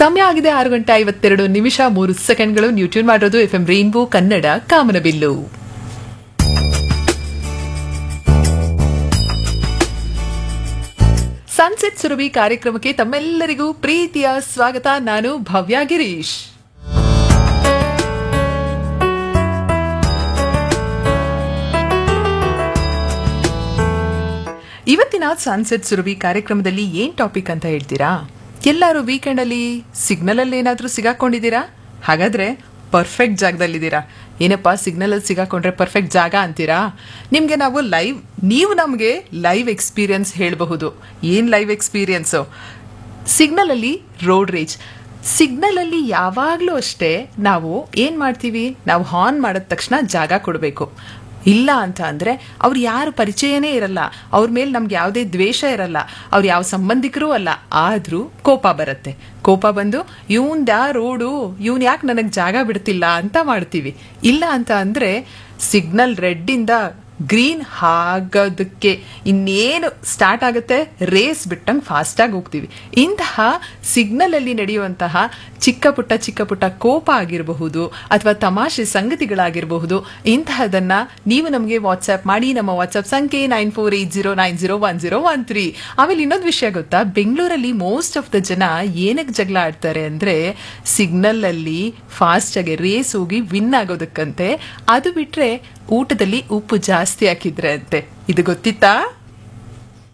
ಸಮಯ ಆಗಿದೆ ಆರು ಗಂಟೆ ಐವತ್ತೆರಡು ನಿಮಿಷ ಮೂರು ಸೆಕೆಂಡ್ಗಳು ನೀವು ಟ್ಯೂನ್ ಮಾಡಿರೋದು ಎಫ್ ಎಂ ರೈನ್ಬೋ ಕನ್ನಡ ಕಾಮನಬಿಲ್ಲು ಸನ್ಸೆಟ್ ಸುರಭಿ ಕಾರ್ಯಕ್ರಮಕ್ಕೆ ತಮ್ಮೆಲ್ಲರಿಗೂ ಪ್ರೀತಿಯ ಸ್ವಾಗತ ನಾನು ಭವ್ಯ ಗಿರೀಶ್ ಇವತ್ತಿನ ಸನ್ಸೆಟ್ ಸುರಭಿ ಕಾರ್ಯಕ್ರಮದಲ್ಲಿ ಏನ್ ಟಾಪಿಕ್ ಅಂತ ಹೇಳ್ತೀರಾ ಎಲ್ಲರೂ ವೀಕೆಂಡ್ ಅಲ್ಲಿ ಸಿಗ್ನಲ್ ಅಲ್ಲಿ ಏನಾದ್ರೂ ಸಿಗಾಕೊಂಡಿದ್ದೀರಾ ಹಾಗಾದ್ರೆ ಪರ್ಫೆಕ್ಟ್ ಜಾಗದಲ್ಲಿದ್ದೀರಾ ಏನಪ್ಪ ಸಿಗ್ನಲ್ ಅಲ್ಲಿ ಸಿಗಾಕೊಂಡ್ರೆ ಪರ್ಫೆಕ್ಟ್ ಜಾಗ ಅಂತೀರಾ ನಿಮ್ಗೆ ನಾವು ಲೈವ್ ನೀವು ನಮಗೆ ಲೈವ್ ಎಕ್ಸ್ಪೀರಿಯನ್ಸ್ ಹೇಳಬಹುದು ಏನ್ ಲೈವ್ ಎಕ್ಸ್ಪೀರಿಯನ್ಸು ಸಿಗ್ನಲ್ ಅಲ್ಲಿ ರೋಡ್ ರೇಜ್ ಸಿಗ್ನಲ್ ಅಲ್ಲಿ ಯಾವಾಗಲೂ ಅಷ್ಟೇ ನಾವು ಏನ್ ಮಾಡ್ತೀವಿ ನಾವು ಹಾರ್ನ್ ಮಾಡಿದ ತಕ್ಷಣ ಜಾಗ ಕೊಡಬೇಕು ಇಲ್ಲ ಅಂತ ಅಂದ್ರೆ ಅವ್ರು ಯಾರು ಪರಿಚಯನೇ ಇರಲ್ಲ ಅವ್ರ ಮೇಲೆ ನಮ್ಗೆ ಯಾವುದೇ ದ್ವೇಷ ಇರಲ್ಲ ಅವ್ರು ಯಾವ ಸಂಬಂಧಿಕರೂ ಅಲ್ಲ ಆದ್ರೂ ಕೋಪ ಬರುತ್ತೆ ಕೋಪ ಬಂದು ಇವಂದ ರೋಡು ಇವನ್ ಯಾಕೆ ನನಗೆ ಜಾಗ ಬಿಡ್ತಿಲ್ಲ ಅಂತ ಮಾಡ್ತೀವಿ ಇಲ್ಲ ಅಂತ ಅಂದ್ರೆ ಸಿಗ್ನಲ್ ರೆಡ್ ಇಂದ ಗ್ರೀನ್ ಆಗೋದಕ್ಕೆ ಇನ್ನೇನು ಸ್ಟಾರ್ಟ್ ಆಗುತ್ತೆ ರೇಸ್ ಬಿಟ್ಟಂಗೆ ಫಾಸ್ಟಾಗಿ ಹೋಗ್ತೀವಿ ಇಂತಹ ಸಿಗ್ನಲ್ ಅಲ್ಲಿ ನಡೆಯುವಂತಹ ಚಿಕ್ಕ ಪುಟ್ಟ ಚಿಕ್ಕ ಪುಟ್ಟ ಕೋಪ ಆಗಿರಬಹುದು ಅಥವಾ ತಮಾಷೆ ಸಂಗತಿಗಳಾಗಿರಬಹುದು ಇಂತಹದನ್ನ ನೀವು ನಮಗೆ ವಾಟ್ಸ್ಆಪ್ ಮಾಡಿ ನಮ್ಮ ವಾಟ್ಸ್ಆಪ್ ಸಂಖ್ಯೆ nine four eight zero nine zero one zero one three ಆಮೇಲೆ ಇನ್ನೊಂದು ವಿಷಯ ಗೊತ್ತಾ ಬೆಂಗಳೂರಲ್ಲಿ ಮೋಸ್ಟ್ ಆಫ್ ದ ಜನ ಏನಕ್ಕೆ ಜಗಳ ಆಡ್ತಾರೆ ಅಂದ್ರೆ ಸಿಗ್ನಲ್ ಅಲ್ಲಿ ಫಾಸ್ಟ್ ಆಗಿ ರೇಸ್ ಹೋಗಿ ವಿನ್ ಆಗೋದಕ್ಕಂತೆ ಅದು ಬಿಟ್ರೆ ಊಟದಲ್ಲಿ ಉಪ್ಪು ಜಾಸ್ತಿ ಹಾಕಿದ್ರೆ ಅಂತೆ ಇದು ಗೊತ್ತಿತ್ತಾ